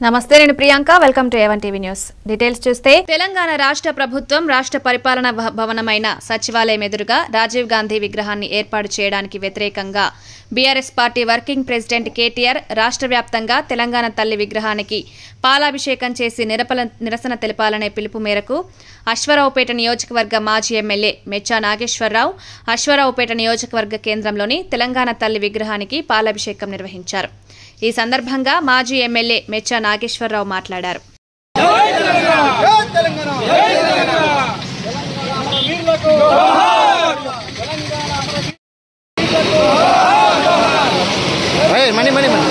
నమస్తే నేను Priyanka welcome to A one TV news details చూస్తే తెలంగాణ రాష్ట్ర ప్రభుత్వం రాష్ట్ర పరిపాలన భ- భవనమైన సచివాలయం ఎదురుగా రాజీవ్ గాంధీ విగ్రహాన్ని ఏర్పాటు చేయడానికి వ్యతిరేకంగా BRS party working president KTR రాష్ట్ర వ్యాప్తంగా తెలంగాణ తల్లి విగ్రహానికి పాలాభిషేకం చేసి నిరపల నిరసన తెలపాలనే పిలుపు మేరకు అశ్వరావుపేట నియోజకవర్గ మాజీ ఎమ్మెల్యే మెచ్చా నాగేశ్వరరావు అశ్వరావుపేట నియోజకవర్గ కేంద్రంలోని తెలంగాణ తల్లి విగ్రహానికి పాలాభిషేకం నిర్వహించారు ఈ సందర్భంగా మాజీ ఎమ్మెల్యే మెచ్చా నాగేశ్వరరావు మాట్లాడారు ఏయ్, మణి మణి మణి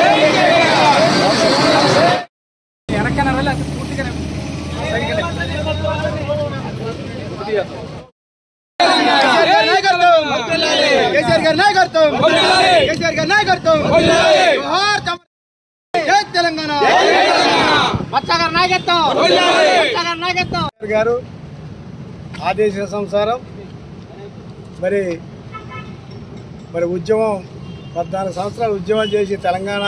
కేసీఆర్ గారి నాయకత్వం కేసీఆర్ గారి నాయకత్వం జోహార్ తమ- జై తెలంగాణ మచ్చ గారి నాయకత్వం మచ్చ గారి నాయకత్వం గారు ఆదేశానుసారం మరి మరి ఉద్యమం పద్నాలుగు సంవత్సరాలు ఉద్యమం చేసి తెలంగాణ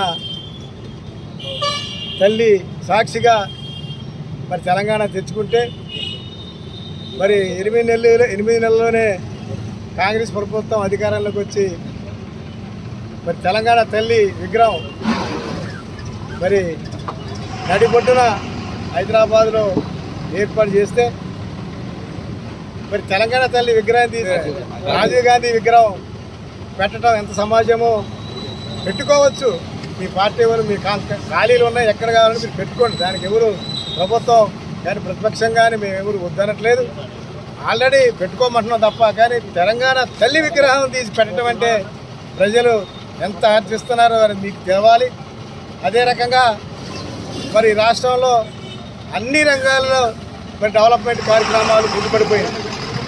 తల్లి సాక్షిగా మరి తెలంగాణ తెచ్చుకుంటే మరి ఎనిమిది నెలలు ఎనిమిది నెలల్లోనే కాంగ్రెస్ ప్రభుత్వం అధికారంలోకి వచ్చి మరి తెలంగాణ తల్లి విగ్రహం మరి నడిబొడ్డున హైదరాబాద్లో ఏర్పాటు చేస్తే మరి తెలంగాణ తల్లి విగ్రహం తీసి రాజీవ్ గాంధీ విగ్రహం పెట్టడం ఎంత సమాజమో పెట్టుకోవచ్చు మీ పార్టీ ఎవరు మీ కా- ఖాళీలు ఉన్నాయి ఎక్కడ కావాలని మీరు పెట్టుకోండి దానికి ఎవరు ప్రభుత్వం కానీ ప్రతిపక్షం కానీ మేము ఎవరు వద్దనట్లేదు ఆల్రెడీ పెట్టుకోమంటున్నాం తప్ప కానీ తెలంగాణ తల్లి విగ్రహం తీసి పెట్టడం అంటే ప్రజలు ఎంత ఆర్జిస్తున్నారో అని మీకు తెలవాలి అదే రకంగా మరి రాష్ట్రంలో అన్ని రంగాల్లో మరి డెవలప్మెంట్ కార్యక్రమాలు ముందుపడిపోయినాయి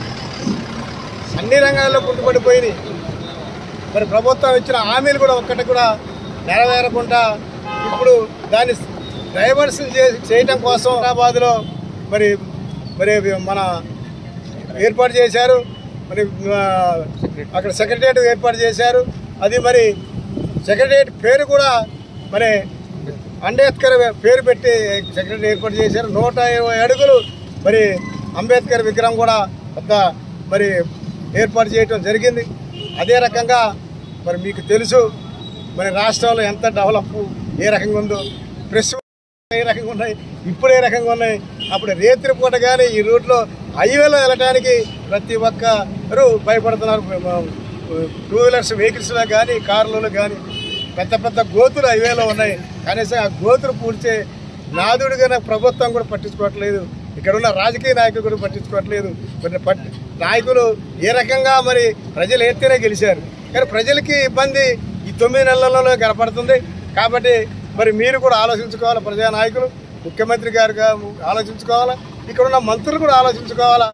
అన్ని రంగాల్లో ముందుపడిపోయినాయి మరి ప్రభుత్వం ఇచ్చిన హామీలు కూడా ఒక్కటి కూడా నెరవేరకుండా ఇప్పుడు దాన్ని డైవర్స్ చేయటం కోసం హైదరాబాద్లో మరి మరి మన ఏర్పాటు చేశారు మరి ఆ, అక్కడ సెక్రటరియట్ ఏర్పాటు చేశారు అది మరి సెక్రటరియట్ పేరు కూడా మరి అంబేద్కర్ పేరు పెట్టి సెక్రటరీ ఏర్పాటు చేశారు నూట ఇరవై అడుగులు మరి అంబేద్కర్ విగ్రహం కూడా పెద్ద మరి ఏర్పాటు చేయటం జరిగింది అదే రకంగా మరి మీకు తెలుసు మరి రాష్ట్రంలో ఎంత డెవలప్ ఏ రకంగా ఉందో ప్రెస్ ఏ రకంగా ఉన్నాయి ఇప్పుడు ఏ రకంగా ఉన్నాయి అప్పుడు రేత్రి పూట కానీ ఈ రూట్లో హైవేలో వెళ్ళడానికి ప్రతి ఒక్కరు భయపడుతున్నారు టూ వీలర్స్ వెహికల్స్లో కానీ కార్లలో కానీ పెద్ద పెద్ద గోతులు హైవేలో ఉన్నాయి కనీసం ఆ గోతులు పూడ్చే నాదుడిగా ప్రభుత్వం కూడా పట్టించుకోవట్లేదు ఇక్కడ ఉన్న రాజకీయ నాయకులు కూడా పట్టించుకోవట్లేదు మరి పట్టి నాయకులు ఏ రకంగా మరి ప్రజలు ఎత్తేనే గెలిచారు కానీ ప్రజలకి ఇబ్బంది ఈ తొమ్మిది నెలలలో కనపడుతుంది కాబట్టి మరి మీరు కూడా ఆలోచించుకోవాలి ప్రజా నాయకులు ముఖ్యమంత్రి గారు గా- ఆలోచించుకోవాలా ఇక్కడ ఉన్న మంత్రులు కూడా ఆలోచించుకోవాలా